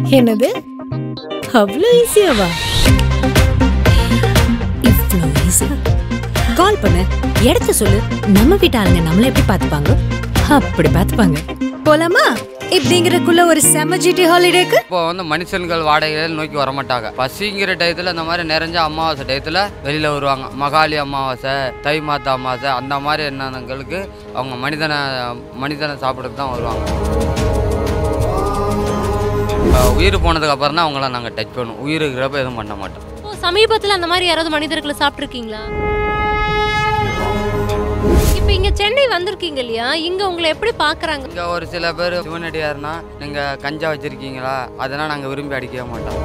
என்னது அவ்வளோ ஈஸியாவா இவ்வளோ ஈஸியா கால் பண்ணு இடத்த சொல்லு நம்ம வீட்டு ஆளுங்க நம்மள எப்படி பார்த்துப்பாங்க அப்படி பார்த்துப்பாங்க போலாமா இப்படிங்கிறக்குள்ள ஒரு செம ஜிடி ஹாலிடேக்கு இப்போ வந்து மனுஷன்கள் வாடகைகள் நோக்கி வரமாட்டாங்க பசிங்கிற டயத்தில் இந்த மாதிரி நிறைஞ்ச அமாவாசை டயத்தில் வெளியில் வருவாங்க மகாளி அமாவாசை தை மாதா அமாவாசை அந்த மாதிரி என்னங்களுக்கு அவங்க மனிதனை மனிதனை சாப்பிட்றதுக்கு தான் வருவாங்க இப்போ உயிர் போனதுக்கு அப்புறம் தான் அவங்கள நாங்கள் டச் பண்ணுவோம் உயிர் இருக்கிறப்ப எதுவும் பண்ண மாட்டோம் இப்போ சமீபத்துல அந்த மாதிரி யாராவது மனிதர்களை சாப்பிட்ருக்கீங்களா இப்போ இங்க சென்னை வந்திருக்கீங்க இல்லையா இங்க உங்களை எப்படி பாக்குறாங்க இங்கே ஒரு சில பேர் சிவனடியார்னா நீங்கள் கஞ்சா வச்சுருக்கீங்களா அதெல்லாம் நாங்கள் விரும்பி அடிக்கவே மாட்டோம்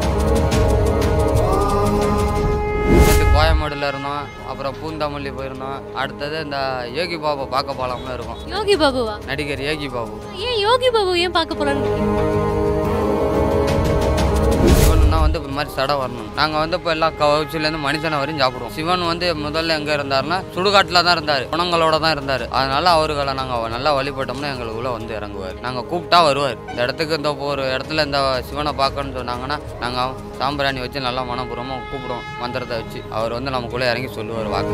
நேத்து கோயம்பேடுல இருந்தோம் அப்புறம் பூந்தாமல்லி போயிருந்தோம் அடுத்தது இந்த யோகி பாபா பார்க்க போகலாம்னு இருக்கோம் யோகி பாபுவா நடிகர் யோகி பாபு ஏன் யோகி பாபு ஏன் பார்க்க போலான்னு இருக்கீங்க? சிவன்னா வந்து இந்த மாதிரி சடை வரணும் நாங்கள் வந்து இப்போ எல்லாம் கவுச்சிலேருந்து மனுஷனை வரையும் சாப்பிடுவோம் சிவன் வந்து முதல்ல எங்கே இருந்தாருன்னா சுடுகாட்டில் தான் இருந்தார் குணங்களோட தான் இருந்தார் அதனால அவர்களை நாங்கள் நல்லா வழிபட்டோம்னா எங்களுக்குள்ள வந்து இறங்குவார் நாங்கள் கூப்பிட்டா வருவார் இந்த இடத்துக்கு இந்த இப்போ ஒரு இடத்துல இந்த சிவனை பார்க்கணும்னு சொன்னாங்கன்னா நாங்கள் சாம்பிராணி வச்சு நல்லா மனப்பூர்வமாக கூப்பிடுவோம் மந்திரத்தை வச்சு அவர் வந்து நமக்குள்ளே இறங்கி சொல்லுவார் வாக்கு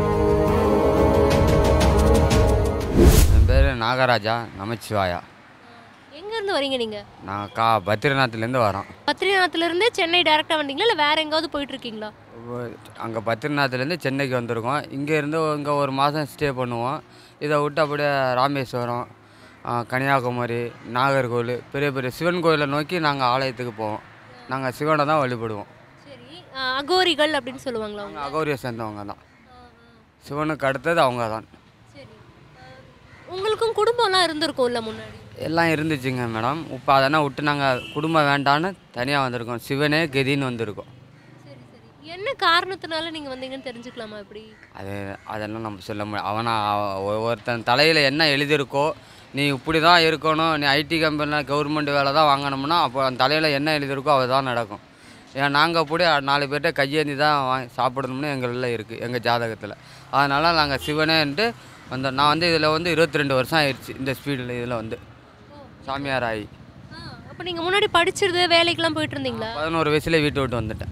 என் பேர் நாகராஜா நமச்சிவாயா எங்க இருந்து வரீங்க நீங்க நான் கா பத்ரிநாத்லேருந்து வரோம் பத்ரிநாத்ல இருந்தே சென்னை டைரக்டா வந்தீங்களா இல்ல வேற எங்காவது போயிட்டு இருக்கீங்களா அங்கே பத்ரிநாத்லேருந்து சென்னைக்கு வந்திருக்கோம் இங்கேருந்து இங்கே ஒரு மாதம் ஸ்டே பண்ணுவோம் இதை விட்டு அப்படியே ராமேஸ்வரம் ஆ, கன்னியாகுமரி நாகர்கோவில் பெரிய பெரிய சிவன் கோயிலை நோக்கி நாங்கள் ஆலயத்துக்கு போவோம் நாங்கள் சிவனை தான் வழிபடுவோம் சரி அஹ், அகோரிகள் அப்படின்னு சொல்லுவாங்களா அவங்க நாங்கள் அகௌரியை சேர்ந்தவங்க தான் சிவனுக்கு அடுத்தது அவங்க தான் சரி அஹ், உங்களுக்கும் குடும்பம்லாம் இருந்திருக்கும்ல முன்னாடி எல்லாம் இருந்துச்சுங்க மேடம் இப்போ அதெல்லாம் விட்டு நாங்கள் குடும்பம் வேண்டான்னு தனியாக வந்திருக்கோம் சிவனே கதின்னு வந்திருக்கோம் சரி சரி என்ன காரணத்தினால நீங்க வந்தீங்கன்னு தெரிஞ்சுக்கலாமா எப்படி அது அதெல்லாம் நம்ம சொல்ல முடியாது அவனா அவ- ஒ- ஒருத்தன் தலையில் என்ன எழுதியிருக்கோ நீ இப்படி தான் இருக்கணும் நீ ஐடி கம்பெனியில் கவர்மெண்ட் வேலை தான் வாங்கணும்னா அப்போ அந்த தலையில் என்ன எழுதியிருக்கோ அது தான் நடக்கும் ஏன் நாங்கள் அப்படி நாலு பேர்கிட்ட கையேந்தி தான் வாங்கி சாப்பிடணும்னு எங்களில் இருக்குது எங்கள் ஜாதகத்தில் அதனால் நாங்கள் சிவனேன்ட்டு வந்தோம் நான் வந்து இதில் வந்து இருபத்தி ரெண்டு வருஷம் ஆயிடுச்சு இந்த ஸ்பீடில் இதில் வந்து சாமியார் ஆகி அப்போ நீங்க முன்னாடி படிச்சிருது வேலைக்கெல்லாம் போயிட்டு இருந்தீங்களா பதினோரு வயசுல வீட்டை விட்டு வந்துட்டேன்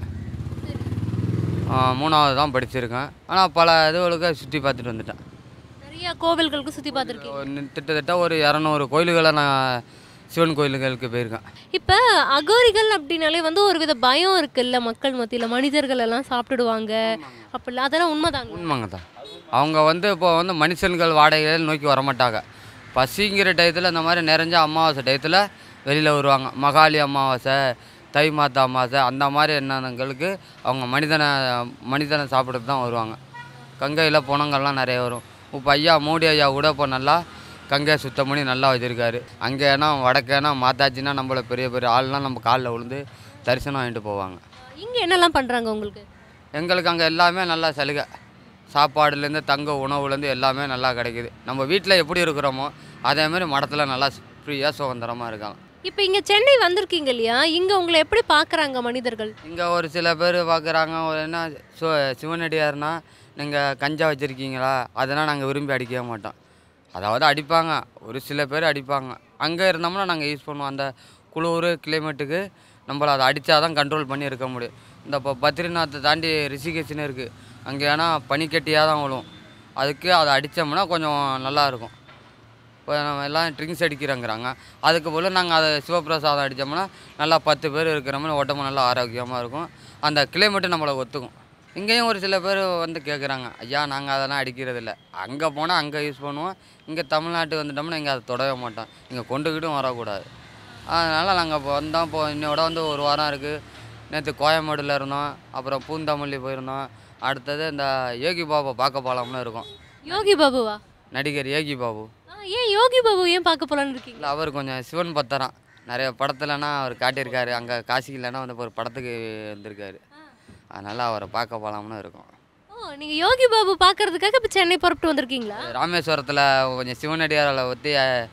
ஆ, மூணாவது தான் படிச்சிருக்கேன் ஆனால் பல இதுகளுக்கு சுற்றி பார்த்துட்டு வந்துட்டேன் நிறைய கோவில்களுக்கு சுத்தி பார்த்துருக்கீங்க ஒரு நி- கிட்டத்தட்ட ஒரு இரநூறு கோயில்களை நான் சிவன் கோயில்களுக்கு போயிருக்கேன் இப்போ அகோரிகள் அப்படின்னாலே வந்து ஒரு வித பயம் இருக்குல்ல மக்கள் மத்தியில் மனிதர்கள் எல்லாம் சாப்பிட்டுடுவாங்க அப்படிலாம் அதெல்லாம் உண்மைதாங்க உண்மைங்க தான் அவங்க வந்து இப்போ வந்து மனுஷன்கள் வாடகைகள் நோக்கி வரமாட்டாங்க பசிங்கிற டயத்தில் இந்த மாதிரி நிறைஞ்ச அமாவாசை டயத்தில் வெளியில் வருவாங்க மகாளி அமாவாசை தை மாதா அமாவாசை அந்த மாதிரி என்னங்களுக்கு அவங்க மனிதனை மனிதனை சாப்பிட்றது தான் வருவாங்க கங்கையில் புணங்கள்லாம் நிறைய வரும் இப்போ ஐயா மோடி ஐயா கூட இப்போ நல்லா கங்கையை சுத்தம் பண்ணி நல்லா வச்சுருக்காரு அங்கேனா வடக்கேனா மாத்தாச்சின்னா நம்மள பெரிய பெரிய ஆள்லாம் நம்ம காலில் விழுந்து தரிசனம் வாங்கிட்டு போவாங்க இங்கே என்னெல்லாம் பண்ணுறாங்க உங்களுக்கு எங்களுக்கு அங்கே எல்லாமே நல்லா சலுகை சாப்பாடுலேருந்து தங்க உணவுலேருந்து எல்லாமே நல்லா கிடைக்குது நம்ம வீட்டில் எப்படி இருக்கிறோமோ அதேமாதிரி மடத்தில் நல்லா ஃப்ரீயாக சுதந்திரமாக இருக்கலாம் இப்போ இங்கே சென்னை வந்திருக்கீங்க இல்லையா இங்கே உங்களை எப்படி பார்க்குறாங்க மனிதர்கள் இங்கே ஒரு சில பேர் பார்க்குறாங்க ஒரு என்ன சு சிவனடியார்னா நீங்கள் கஞ்சா வச்சுருக்கீங்களா அதெல்லாம் நாங்கள் விரும்பி அடிக்கவே மாட்டோம் அதாவது அடிப்பாங்க ஒரு சில பேர் அடிப்பாங்க அங்கே இருந்தோம்னா நாங்கள் யூஸ் பண்ணுவோம் அந்த குளிர் கிளைமேட்டுக்கு நம்மள அதை அடித்தா தான் கண்ட்ரோல் பண்ணி இருக்க முடியும் இந்த இப்போ பத்ரிநாத்தை தாண்டி ரிஷிகேஷ்னு இருக்குது அங்கே ஏன்னா பனிக்கட்டியாக தான் விழும் அதுக்கு அதை அடித்தோம்னா கொஞ்சம் நல்லாயிருக்கும் இப்போ நம்ம எல்லாம் ட்ரிங்க்ஸ் அடிக்கிறோங்கிறாங்க அதுக்கு போல் நாங்கள் அதை சிவபிரசாதம் அடித்தோம்னா நல்லா பத்து பேர் இருக்கிற மாதிரி உடம்பு நல்லா ஆரோக்கியமாக இருக்கும் அந்த கிளைமேட்டு நம்மளை ஒத்துக்கும் இங்கேயும் ஒரு சில பேர் வந்து கேட்குறாங்க ஐயா நாங்கள் அதெல்லாம் அடிக்கிறதில்ல அங்கே போனால் அங்கே யூஸ் பண்ணுவோம் இங்கே தமிழ்நாட்டுக்கு வந்துட்டோம்னா இங்கே அதை தொடவே மாட்டோம் இங்கே கொண்டுக்கிட்டும் வரக்கூடாது அதனால் நாங்கள் இப்போ வந்தோம் இப்போ இன்னையோட வந்து ஒரு வாரம் இருக்குது நேற்று கோயம்பேடுல இருந்தோம் அப்புறம் பூந்தாமல்லி போயிருந்தோம் அடுத்தது இந்த யோகி பாபா பார்க்க போகலாம்னு இருக்கோம் யோகி பாபுவா நடிகர் யோகி பாபு ஆ, ஏன் யோகி பாபு ஏன் பார்க்க போலான்னு இருக்கீங்க இல்லை அவர் கொஞ்சம் சிவன் பக்தரான் நிறைய படத்துலனா அவர் காட்டியிருக்காரு அங்கே காசியிலனா வந்து ஒரு படத்துக்கு வந்திருக்காரு அதனால் அவரை பார்க்க போகலாம்னு இருக்கோம் ஓ நீங்கள் யோகி பாபு பார்க்கறதுக்காக இப்போ சென்னை புறப்பட்டு வந்திருக்கீங்களா ராமேஸ்வரத்தில் கொஞ்சம் சிவனடியாரை பற்றி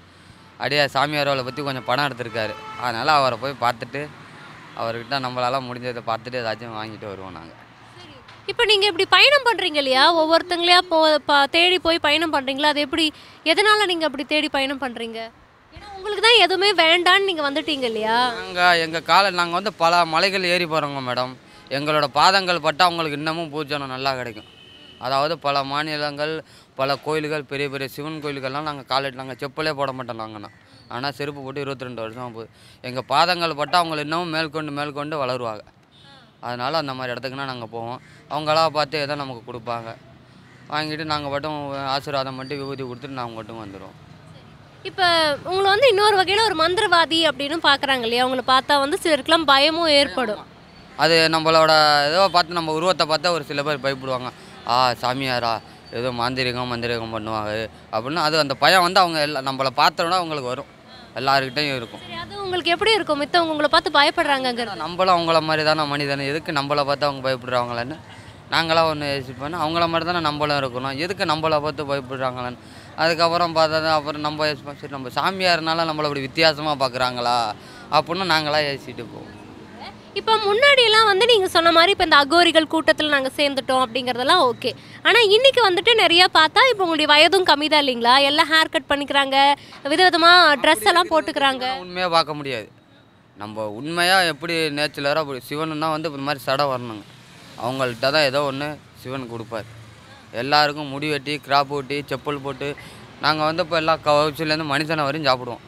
அடியார் சாமியாரோலை பற்றி கொஞ்சம் படம் எடுத்திருக்காரு அதனால் அவரை போய் பார்த்துட்டு அவர்கிட்ட நம்மளால முடிஞ்சதை பார்த்துட்டு ஏதாச்சும் வாங்கிட்டு வருவோம் நாங்கள் இப்போ நீங்கள் இப்படி பயணம் பண்ணுறீங்க இல்லையா ஒவ்வொருத்தங்களையா போ பா தேடி போய் பயணம் பண்ணுறீங்களா அது எப்படி எதனால் நீங்கள் அப்படி தேடி பயணம் பண்ணுறீங்க ஏன்னா உங்களுக்கு தான் எதுவுமே வேண்டான்னு நீங்க வந்துட்டீங்க இல்லையா நாங்கள் எங்கள் கால நாங்கள் வந்து பல மலைகள் ஏறி போகிறோங்க மேடம் எங்களோட பாதங்கள் பட்டால் அவங்களுக்கு இன்னமும் பூஜனம் நல்லா கிடைக்கும் அதாவது பல மாநிலங்கள் பல கோயில்கள் பெரிய பெரிய சிவன் கோயில்கள்லாம் நாங்கள் காலேஜ் நாங்கள் செப்பலே போட மாட்டோம் நாங்கண்ணா ஆனால் செருப்பு போட்டு இருபத்தி ரெண்டு வருஷம் போகுது எங்கள் பாதங்கள் பட்டால் அவங்க இன்னமும் மேற்கொண்டு மேற்கொண்டு வளருவாங்க அதனால் அந்த மாதிரி இடத்துக்குனா நாங்கள் போவோம் அவங்களா பார்த்து எதோ நமக்கு கொடுப்பாங்க வாங்கிட்டு நாங்கள் மட்டும் ஆசீர்வாதம் பண்ணிட்டு விபூதி கொடுத்துட்டு நாங்கள் மட்டும் வந்துடுவோம் இப்போ உங்களை வந்து இன்னொரு வகையில் ஒரு மந்திரவாதி அப்படின்னு பார்க்குறாங்க இல்லையா உங்களை பார்த்தா வந்து சிலருக்குலாம் பயமும் ஏற்படும் அது நம்மளோட ஏதோ பார்த்து நம்ம உருவத்தை பார்த்தா ஒரு சில பேர் பயப்படுவாங்க ஆ சாமியாரா ஏதோ மாந்திரிகம் மந்திரிகம் பண்ணுவாங்க அப்படின்னு அது அந்த பயம் வந்து அவங்க எல்லா நம்மளை பார்த்தோன்னா அவங்களுக்கு வரும் எல்லாருக்கிட்டையும் இருக்கும் சரி அது உங்களுக்கு எப்படி இருக்கும் மித்தவங்க உங்களை பார்த்து பயப்படுறாங்கங்கிறது நம்மளும் அவங்கள மாதிரி தானே மனிதன் எதுக்கு நம்மளை பார்த்து அவங்க பயப்படுறாங்களேன்னு நாங்களாம் ஒன்று யோசிப்போம் அவங்கள மாதிரி தானே நம்மளும் இருக்கணும் எதுக்கு நம்மளை பார்த்து பயப்படுறாங்களேன்னு அதுக்கப்புறம் பார்த்தா அப்புறம் நம்ம யோசிப்போம் சரி நம்ம சாமியார்னால நம்மளை அப்படி வித்தியாசமாக பார்க்குறாங்களா அப்படின்னு நாங்களாம் யோசிச்சுட்டு போவோம் இப்போ முன்னாடி எல்லாம் வந்து நீங்க சொன்ன மாதிரி இப்போ இந்த அகோரிகள் கூட்டத்தில் நாங்க சேர்ந்துட்டோம் அப்படிங்கறதெல்லாம் ஓகே ஆனா இன்னைக்கு வந்துட்டு நிறைய பார்த்தா இப்போ உங்களுடைய வயதும் கம்மி தான் இல்லைங்களா எல்லாம் ஹேர் கட் பண்ணிக்கிறாங்க விதவிதமா ட்ரெஸ் எல்லாம் போட்டுக்கிறாங்க உண்மையாக பார்க்க முடியாது நம்ம உண்மையாக எப்படி நேச்சுரலாக அப்படி சிவனுன்னா வந்து இந்த மாதிரி சடை வரணுங்க அவங்கள்ட்ட தான் ஏதோ ஒன்று சிவன் கொடுப்பார் எல்லாருக்கும் முடி வெட்டி கிராப் வெட்டி செப்பல் போட்டு நாங்கள் வந்து இப்போ எல்லா கவுச்சிலேருந்து மனுஷனை வரையும் சாப்பிடுவோம்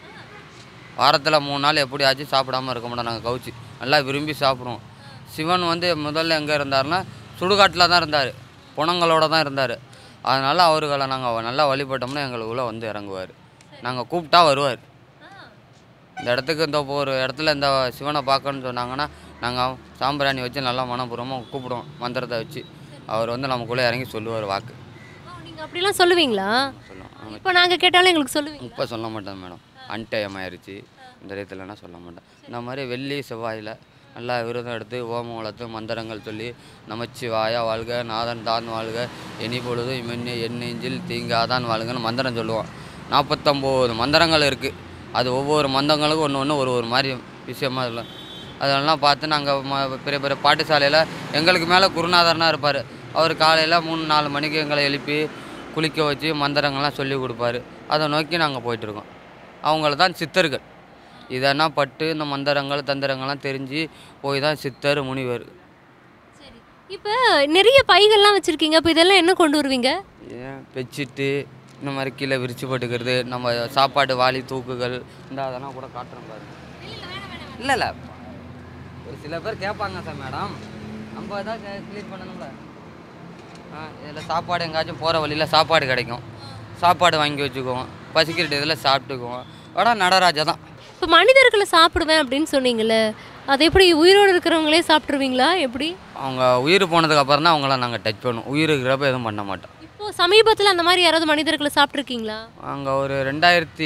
வாரத்தில் மூணு நாள் எப்படியாச்சும் சாப்பிடாம இருக்க மாட்டோம் நாங்கள் கவுச்சி நல்லா விரும்பி சாப்பிடுவோம் சிவன் வந்து முதல்ல எங்கே இருந்தாருன்னா சுடுகாட்டில் தான் இருந்தார் புணங்களோட தான் இருந்தார் அதனால் அவர்களை நாங்கள் நல்லா வழிபட்டோம்னா எங்களுக்குள்ளே வந்து இறங்குவார் நாங்கள் கூப்பிட்டா வருவார் இந்த இடத்துக்கு இந்த இப்போ ஒரு இடத்துல இந்த சிவனை பார்க்கணும்னு சொன்னாங்கன்னா நாங்கள் சாம்பிராணி வச்சு நல்லா மனப்பூர்வமாக கூப்பிடுவோம் மந்திரத்தை வச்சு அவர் வந்து நமக்குள்ளே இறங்கி சொல்லுவார் வாக்கு நீங்க அப்படிலாம் சொல்லுவீங்களா சொல்லுவோம் இப்போ நாங்க கேட்டாலும் எங்களுக்கு சொல்லுவீங்க இப்போ சொல்ல மாட்டேன் மேடம் அன்டைம் ஆயிடுச்சு இந்த இடத்துலனா சொல்ல மாட்டேன் இந்த மாதிரி வெள்ளி செவ்வாயில் நல்லா விரதம் எடுத்து ஓமம் வளர்த்து மந்திரங்கள் சொல்லி நமச்சிவாயா வாழ்க நாதன் தான் வாழ்க எனி பொழுதும் இமென்னு எண்ணெஞ்சில் தீங்காதான் வாழ்கன்னு மந்திரம் சொல்லுவோம் நாற்பத்தொம்போது மந்திரங்கள் இருக்குது அது ஒவ்வொரு மந்திரங்களுக்கும் ஒன்று ஒன்று ஒரு ஒரு மாதிரி விஷயமா இல்லை அதெல்லாம் பார்த்து நாங்கள் ம பெரிய பெரிய பாட்டுசாலையில் எங்களுக்கு மேலே குருநாதர்னா இருப்பார் அவர் காலையில் மூணு நாலு மணிக்கு எங்களை எழுப்பி குளிக்க வச்சு மந்திரங்கள்லாம் சொல்லி கொடுப்பாரு அதை நோக்கி நாங்கள் போயிட்டுருக்கோம் அவங்கள தான் சித்தர்கள் இதெல்லாம் பட்டு இந்த மந்திரங்கள் தந்திரங்கள்லாம் தெரிஞ்சு போய் தான் சித்தர் முனிவர் இப்போ நிறைய பைகள்லாம் வச்சிருக்கீங்க இப்போ இதெல்லாம் என்ன கொண்டு வருவீங்க ஏன் பெட்ஷீட்டு இந்த மாதிரி கீழே விரிச்சு போட்டுக்கிறது நம்ம சாப்பாடு வாளி தூக்குகள் இந்த அதெல்லாம் கூட காட்டுறோம் பாருங்க இல்லை இல்லை ஒரு சில பேர் கேட்பாங்க சார் மேடம் நம்ம எதாவது க்ளீன் பண்ணணும்ல ஆ இதில் சாப்பாடு எங்கேயாச்சும் போகிற வழியில் சாப்பாடு கிடைக்கும் சாப்பாடு வாங்கி வச்சுக்குவோம் பசிக்கிற இதில் சாப்பிட்டுக்குவோம் ஆனால் நடராஜா தான் இப்போ மனிதர்களை சாப்பிடுவேன் அப்படின்னு சொன்னீங்கல்ல அது எப்படி உயிரோடு இருக்கிறவங்களே சாப்பிட்ருவீங்களா எப்படி அவங்க உயிர் போனதுக்கு அப்புறம் தான் அவங்கள நாங்கள் டச் பண்ணுவோம் உயிர் இருக்கிறப்ப எதுவும் பண்ண மாட்டோம் இப்போ சமீபத்தில் அந்த மாதிரி யாராவது மனிதர்களை சாப்பிட்ருக்கீங்களா அங்கே ஒரு ரெண்டாயிரத்தி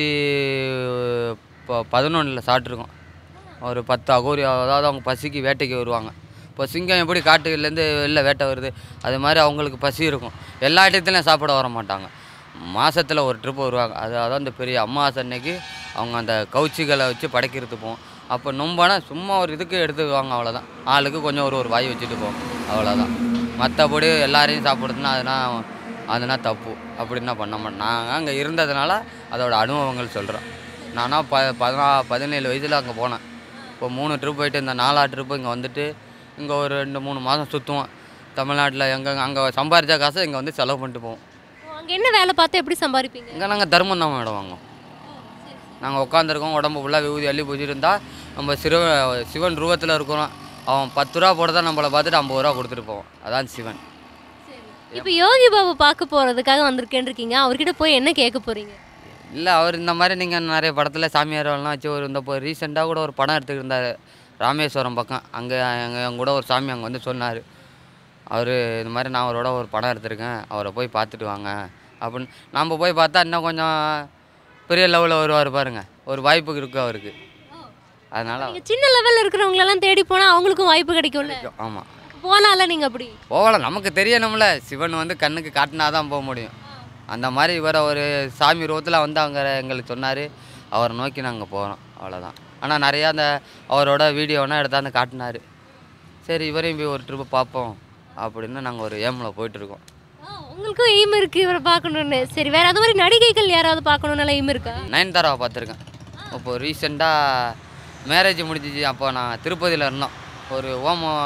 ப பதினொன்றில் சாப்பிட்ருக்கோம் ஒரு பத்து அகோரி அதாவது அவங்க பசிக்கு வேட்டைக்கு வருவாங்க இப்போ சிங்கம் எப்படி காட்டுலேருந்து வெளில வேட்டை வருது அது மாதிரி அவங்களுக்கு பசி இருக்கும் எல்லா இடத்துலையும் சாப்பிட வர மாட்டாங்க மாதத்தில் ஒரு ட்ரிப் வருவாங்க அது அதான் இந்த பெரிய அமாவாசை அன்னைக்கு அவங்க அந்த கவுச்சிகளை வச்சு படைக்கிறது போவோம் அப்போ நொம்பானா சும்மா ஒரு இதுக்கு எடுத்துக்குவாங்க அவ்வளோதான் ஆளுக்கு கொஞ்சம் ஒரு ஒரு வாய் வச்சுட்டு போவோம் அவ்வளோதான் மற்றபடி எல்லாரையும் சாப்பிடுறதுனா அதெல்லாம் அதெல்லாம் தப்பு அப்படின்னா பண்ண மாட்டேன் நாங்கள் அங்கே இருந்ததுனால அதோட அனுபவங்கள் சொல்கிறேன் நானா ப பதினா பதினேழு வயசில் அங்கே போனேன் இப்போ மூணு ட்ரிப் போயிட்டு இந்த நாலா ட்ரிப்பு இங்கே வந்துட்டு இங்கே ஒரு ரெண்டு மூணு மாதம் சுற்றுவோம் தமிழ்நாட்டில் எங்கே அங்கே சம்பாரித்த காசை இங்கே வந்து செலவு பண்ணிட்டு போவோம் அங்கே என்ன வேலை பார்த்து எப்படி சம்பாதிப்பீங்க இங்கே நாங்கள் தர்மம் தான் மேடம் வாங்குவோம் நாங்கள் உட்காந்துருக்கோம் உடம்பு ஃபுல்லாக விபூதி அள்ளி பூச்சிட்டு இருந்தால் நம்ம சிறுவ சிவன் ரூபத்தில் இருக்கிறோம் அவன் பத்து ரூபா போட தான் நம்மளை பார்த்துட்டு ஐம்பது ரூபா கொடுத்துட்டு போவோம் அதான் சிவன் இப்போ யோகி பாபு பார்க்க போகிறதுக்காக வந்திருக்கேன்னு இருக்கீங்க அவர்கிட்ட போய் என்ன கேட்க போகிறீங்க இல்லை அவர் இந்த மாதிரி நீங்கள் நிறைய படத்தில் சாமியாரெல்லாம் வச்சு ஒரு இந்த இப்போ ரீசெண்டாக கூட ஒரு படம் எடுத்துக்கிட்டு இருந்தார் ராமேஸ்வரம் பக்கம் அங்கே எங்கள் என் கூட ஒரு சாமி அங்கே வந்து சொன்னார் அவர் இந்த மாதிரி நான் அவரோட ஒரு படம் எடுத்திருக்கேன் அவரை போய் பார்த்துட்டு வாங்க அப்படின்னு நம்ம போய் பார்த்தா இன்னும் கொஞ்சம் பெரிய லெவலில் வருவார் பாருங்க ஒரு வாய்ப்பு இருக்குது அவருக்கு அதனால் நீங்க சின்ன லெவலில் இருக்கிறவங்களெல்லாம் தேடி போனால் அவங்களுக்கும் வாய்ப்பு கிடைக்கும்ல ஆமாம் போனால நீங்கள் அப்படி போகலாம் நமக்கு தெரியணும்ல சிவன் வந்து கண்ணுக்கு காட்டினா தான் போக முடியும் அந்த மாதிரி இவரை ஒரு சாமி ரூபத்தில் வந்து அவங்க எங்களுக்கு சொன்னார் அவரை நோக்கி நாங்கள் போகிறோம் அவ்வளோதான் ஆனால் நிறையா அந்த அவரோட வீடியோலாம் எடுத்தாந்து காட்டினார் சரி இவரையும் போய் ஒரு ட்ரிப்பு பார்ப்போம் அப்படின்னு நாங்கள் ஒரு ஏமில் போயிட்டுருக்கோம் ஆ, உங்களுக்கும் எய்ம் இருக்கு இவரை பார்க்கணுன்னு சரி வேற அது மாதிரி நடிகைகள் யாராவது பார்க்கணும்னால எய்ம் இருக்கா நயன்தாராவை பார்த்துருக்கேன் இப்போ ரீசெண்டாக மேரேஜ் முடிஞ்சிச்சு அப்போ நான் திருப்பதியில் இருந்தோம் ஒரு ஓமம்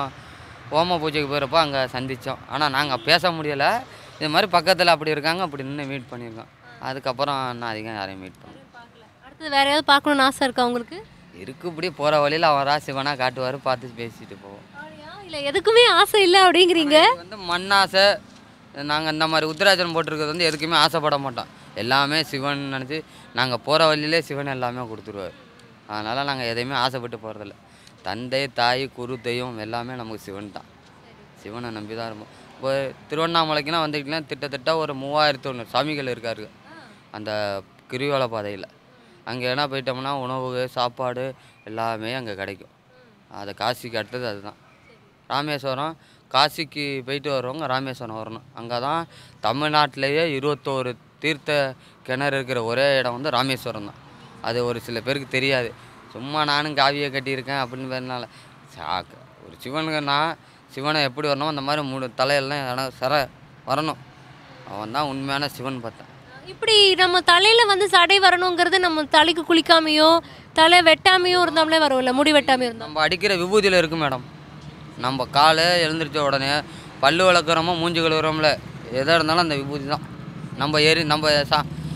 ஓம பூஜைக்கு போகிறப்போ அங்கே சந்தித்தோம் ஆனால் நாங்கள் பேச முடியலை இது மாதிரி பக்கத்தில் அப்படி இருக்காங்க அப்படி நின்று மீட் பண்ணியிருக்கோம் அதுக்கப்புறம் நான் அதிகம் யாரையும் மீட் பண்ணேன் அடுத்தது வேற ஏதாவது பார்க்கணும்னு ஆசை இருக்கா உங்களுக்கு இருக்கு இப்படி போகிற வழியில் அவன் ராசி வேணா காட்டுவார் பார்த்து பேசிட்டு போவோம் இல்லை எதுக்குமே ஆசை இல்லை அப்படிங்கிறீங்க இது வந்து மண்ணாசை நாங்கள் இந்த மாதிரி உத்தராஜனம் போட்டிருக்கிறது வந்து எதுக்குமே ஆசைப்பட மாட்டோம் எல்லாமே சிவன் நினச்சி நாங்கள் போகிற வழியிலே சிவன் எல்லாமே கொடுத்துருவார் அதனால் நாங்கள் எதையுமே ஆசைப்பட்டு போகிறதில்ல தந்தை தாய் குரு தெய்வம் எல்லாமே நமக்கு சிவன் தான் சிவனை நம்பி தான் இருப்போம் இப்போ திருவண்ணாமலைக்குலாம் வந்துக்கிட்டீங்கன்னா கிட்டத்தட்ட ஒரு மூவாயிரத்து ஒன்று சாமிகள் இருக்காரு அந்த கிரிவல பாதையில் அங்கே என்ன போயிட்டோம்னா உணவு சாப்பாடு எல்லாமே அங்கே கிடைக்கும் அது காசிக்கு அடுத்தது அதுதான் ராமேஸ்வரம் காசிக்கு போயிட்டு வரவங்க ராமேஸ்வரம் வரணும் அங்கே தான் தமிழ்நாட்டிலேயே இருபத்தோரு தீர்த்த கிணறு இருக்கிற ஒரே இடம் வந்து ராமேஸ்வரம் தான் அது ஒரு சில பேருக்கு தெரியாது சும்மா நானும் காவியை கட்டியிருக்கேன் அப்படின்னு பேர்னால சா- ஒரு சிவனுக்குன்னா சிவனை எப்படி வரணும் அந்த மாதிரி மூணு தலையெல்லாம் இடம் சர வரணும் அவன் தான் உண்மையான சிவன் பார்த்தேன் இப்படி நம்ம தலையில வந்து சடை வரணுங்கிறது நம்ம தலைக்கு குளிக்காமையோ தலை வெட்டாமையோ இருந்தோம்லே வரும்ல முடி வெட்டாமையோ இருந்தோம் நம்ம அடிக்கிற விபூதியில் இருக்கு மேடம் நம்ம காலை எழுந்திரிச்ச உடனே பல்லு விளக்குறோமோ மூஞ்சி கழுவுறோம்ல எதாக இருந்தாலும் அந்த விபூதி தான் நம்ம ஏறி நம்ம சா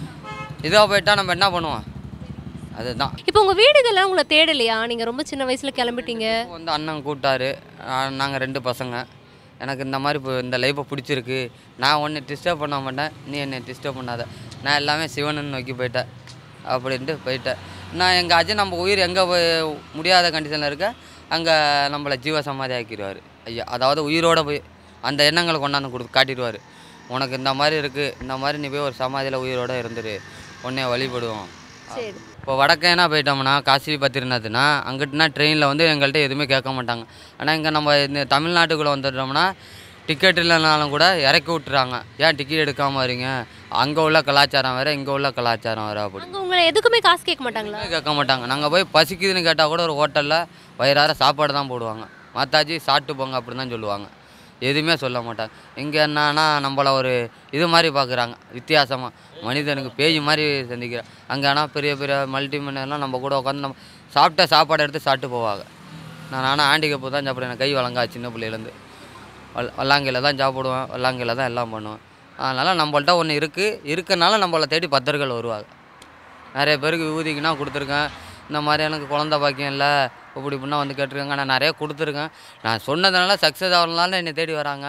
இதாக போயிட்டா நம்ம என்ன பண்ணுவோம் அதுதான் இப்போ உங்க வீடுகள்லாம் உங்களை தேடலையா நீங்க ரொம்ப சின்ன வயசுல கிளம்பிட்டீங்க இப்போ வந்து அண்ணன் கூட்டாரு நாங்கள் ரெண்டு பசங்க எனக்கு இந்த மாதிரி இப்போ இந்த லைஃப்பை பிடிச்சிருக்கு நான் ஒன்று டிஸ்டர்ப் பண்ண மாட்டேன் நீ என்னை டிஸ்டர்ப் பண்ணாத நான் எல்லாமே சிவனன் நோக்கி போயிட்டேன் அப்படின்ட்டு போயிட்டேன் நான் எங்கள் அஜய் நம்ம உயிர் எங்கே போய் முடியாத கண்டிஷனில் இருக்க அங்கே நம்மளை ஜீவ சமாதி ஆக்கிடுவார் ஐயா அதாவது உயிரோட போய் அந்த எண்ணங்களை கொண்டாந்து கொடுத்து காட்டிடுவார் உனக்கு இந்த மாதிரி இருக்குது இந்த மாதிரி நீ போய் ஒரு சமாதியில் உயிரோட இருந்துரு உன்னைய வழிபடுவோம் சரி இப்போ வடக்கேனா போயிட்டோம்னா காசி பத்திரிநாத்னா அங்கிட்டுனா ட்ரெயினில் வந்து எங்கள்கிட்ட எதுவுமே கேட்க மாட்டாங்க ஆனால் இங்கே நம்ம இந்த தமிழ்நாட்டுக்குள்ளே வந்துட்டோம்னா டிக்கெட் இல்லைனாலும் கூட இறக்கி விட்டுறாங்க ஏன் டிக்கெட் எடுக்காமல் வரீங்க அங்கே உள்ள கலாச்சாரம் வேறு இங்கே உள்ள கலாச்சாரம் வேறு அப்படி அங்க உங்களை எதுக்குமே காசு கேட்க மாட்டாங்களா எதுவுமே கேட்க மாட்டாங்க நாங்கள் போய் பசிக்குதுன்னு கேட்டால் கூட ஒரு ஹோட்டலில் வயிறார சாப்பாடு தான் போடுவாங்க மாத்தாஜி சாப்பிட்டு போங்க அப்படி தான் சொல்லுவாங்க எதுவுமே சொல்ல மாட்டாங்க இங்கே என்னன்னா நம்மள ஒரு இது மாதிரி பார்க்குறாங்க வித்தியாசமாக மனிதனுக்கு பேய் மாதிரி சந்திக்கிறாங்க அங்கே ஆனால் பெரிய பெரிய மல்டி மில்லியர்லாம் நம்ம கூட உட்காந்து நம்ம சாப்பிட்ட சாப்பாடு எடுத்து சாப்பிட்டு போவாங்க நான் ஆனால் ஆண்டி கப்பு தான் சாப்பிடுவேன் எனக்கு கை வழங்கா சின்ன பிள்ளையிலேருந்து வல் வல்லாங்கையில் தான் சாப்பிடுவேன் வல்லாங்கையில் தான் எல்லாம் பண்ணுவேன் அதனால் நம்மள்ட்ட ஒன்று இருக்குது இருக்கனால நம்மளை தேடி பக்தர்கள் வருவாங்க நிறைய பேருக்கு விபூதிக்குனா கொடுத்துருக்கேன் இந்த மாதிரி எனக்கு குழந்த பாக்கியம் இல்லை இப்படி இப்படின்னா வந்து கேட்டிருக்காங்க நான் நிறைய கொடுத்துருக்கேன் நான் சொன்னதுனால சக்ஸஸ் ஆகலனால என்னை தேடி வராங்க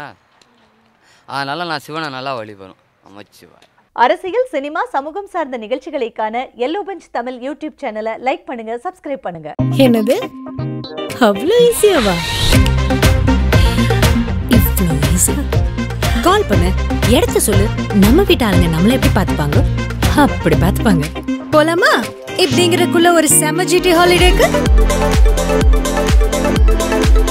அதனால் நான் சிவனை நல்லா வழிபடும் அமைச்சுவேன் அரசியல் சினிமா சமூகம் சார்ந்த நிகழ்ச்சிகளை காண எல்லோ பெஞ்ச் தமிழ் யூடியூப் சேனலை லைக் பண்ணுங்க சப்ஸ்கிரைப் பண்ணுங்க என்னது அவ்வளோ ஈஸியாவா இவ்வளோ ஈஸி கால் பண்ணு இடத்த சொல்லு நம்ம வீட்டு ஆளுங்க நம்மள எப்படி பார்த்துப்பாங்க அப்படி பார்த்துப்பாங்க போலாமா இப்படிங்கிறக்குள்ள ஒரு செம ஜிடி ஹாலிடேக்கு